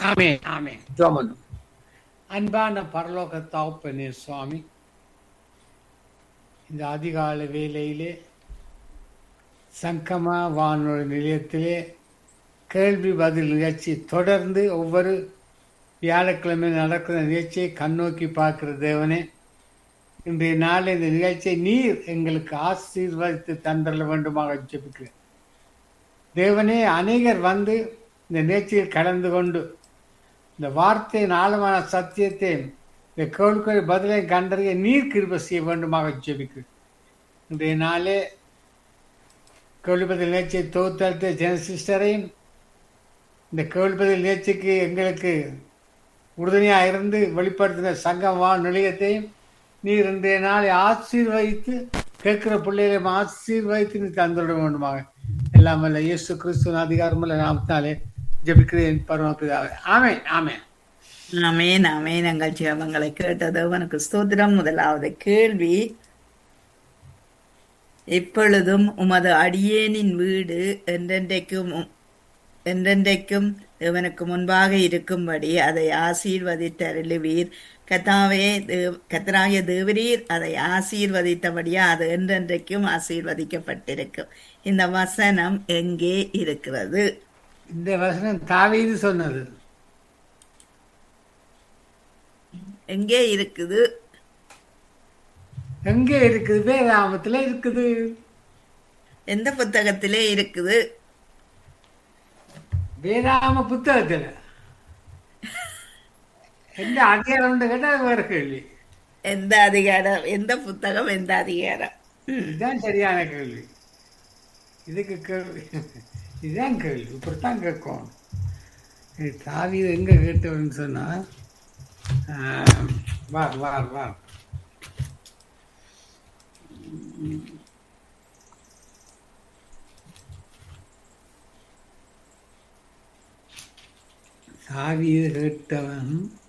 ஆமே ஆமே ஜோமன் அன்பான பரலோக தாப்பனே சுவாமி இந்த அதிகாலை வேளையிலே சங்கமா வானொலி நிலையத்திலே கேள்வி பதில் நிகழ்ச்சி தொடர்ந்து ஒவ்வொரு வியாழக்கிழமை நடக்கிற நிகழ்ச்சியை கண்ணோக்கி பார்க்கிற தேவனே இன்றைய நாள் இந்த நிகழ்ச்சியை நீர் எங்களுக்கு ஆசீர்வதித்து தந்தர வேண்டுமாக ஜெபிக்கிறேன் தேவனே அநேகர் வந்து இந்த நிகழ்ச்சியில் கலந்து கொண்டு இந்த வார்த்தையின் ஆழமான சத்தியத்தை இந்த கேள்விக்குறை பதிலை கண்டறிய நீர் கிருப செய்ய வேண்டுமாக ஜெபிக்கிறேன் இன்றைய நாளே கேள்விப்பதில் நிகழ்ச்சியை தொகுத்தளித்த ஜென சிஸ்டரையும் இந்த கேள்விப்பதில் நிகழ்ச்சிக்கு எங்களுக்கு உறுதுணையாக இருந்து வெளிப்படுத்தின சங்கம் வா நிலையத்தையும் நீர் இன்றைய நாளை ஆசீர்வதித்து கேட்கிற பிள்ளைகளையும் ஆசீர்வதித்து நீ தந்துவிட வேண்டுமாக எல்லாம் அல்ல இயேசு கிறிஸ்துவின் அதிகாரமுள்ள நாமத்தாலே ஜெபிக்கிறேன் பரமபிதாவே ஆமென் ஆமென் ஆமேன் ஆமேன் எங்கள் ஜெபங்களை கேட்டது உனக்கு ஸ்தோத்திரம் முதலாவது கேள்வி எப்பொழுதும் உமது அடியேனின் வீடு என்றென்றைக்கும் உம்- என்றென்றைக்கும் தேவனுக்கு முன்பாக இருக்கும்படி அதை ஆசீர்வதித்தருளுவீர் கத்தாவே தேவ்- கர்த்தராகிய தேவரீர் அதை ஆசீர்வதித்தபடியா அது என்றென்றைக்கும் ஆசீர்வதிக்கப்பட்டிருக்கும் இந்த வசனம் எங்கே இருக்கிறது இந்த வசனம் தாவீது சொன்னது எங்கே இருக்குது எங்கே இருக்குது வேதாமத்துல இருக்குது எந்த புத்தகத்திலே இருக்குது வேதாம புத்தகத்துல எந்த அதிகாரம் கேட்டா அது வேற கேள்வி எந்த அதிகாரம் எந்த புத்தகம் எந்த அதிகாரம் ம். இதுதான் சரியான கேள்வி இதுக்கு கேள்வி இதுதான் கேள்வி இப்படித்தான் கேட்கும் இது தாவீது எங்க கேட்டவன்னு சொன்னா ஆஹ், வார் வார் வார் தாவீது கேட்டவன்